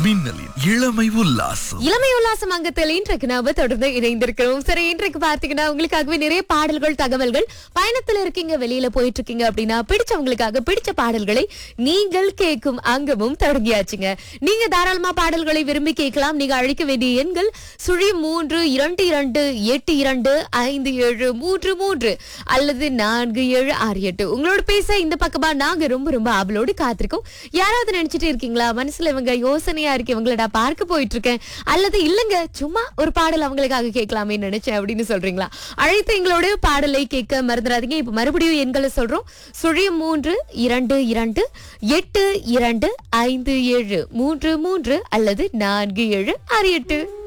மின்னலின் இளமை உல்லாசம் இளமை உல்லாசம் அங்கத்தில் இன்றைக்கு நாம தொடர்ந்து இணைந்திருக்கிறோம் சரி இன்றைக்கு பாத்தீங்கன்னா உங்களுக்காகவே நிறைய பாடல்கள் தகவல்கள் பயணத்துல இருக்கீங்க வெளியில போயிட்டு இருக்கீங்க அப்படின்னா பிடிச்சவங்களுக்காக பிடிச்ச பாடல்களை நீங்கள் கேட்கும் அங்கமும் தொடங்கியாச்சுங்க நீங்க தாராளமா பாடல்களை விரும்பி கேட்கலாம் நீங்க அழைக்க வேண்டிய எண்கள் சுழி மூன்று இரண்டு இரண்டு எட்டு இரண்டு ஐந்து ஏழு மூன்று மூன்று அல்லது நான்கு ஏழு ஆறு எட்டு உங்களோட பேச இந்த பக்கமா நாங்க ரொம்ப ரொம்ப ஆவலோடு காத்திருக்கோம் யாராவது நினைச்சிட்டு இருக்கீங்களா மனசுல இவங்க யோசனையா இருக்கு இவங்கள நான் பார்க்க போயிட்டு இருக்கேன் அல்லது இல்லங்க சும்மா ஒரு பாடல் அவங்களுக்காக கேட்கலாமே நினைச்சேன் அப்படின்னு சொல்றீங்களா அழைத்து எங்களோட பாடலை கேட்க மறந்துடாதீங்க இப்ப மறுபடியும் எண்களை சொல்றோம் சுழியம் மூன்று இரண்டு இரண்டு எட்டு இரண்டு ஐந்து ஏழு மூன்று மூன்று அல்லது நான்கு ஏழு ஆறு எட்டு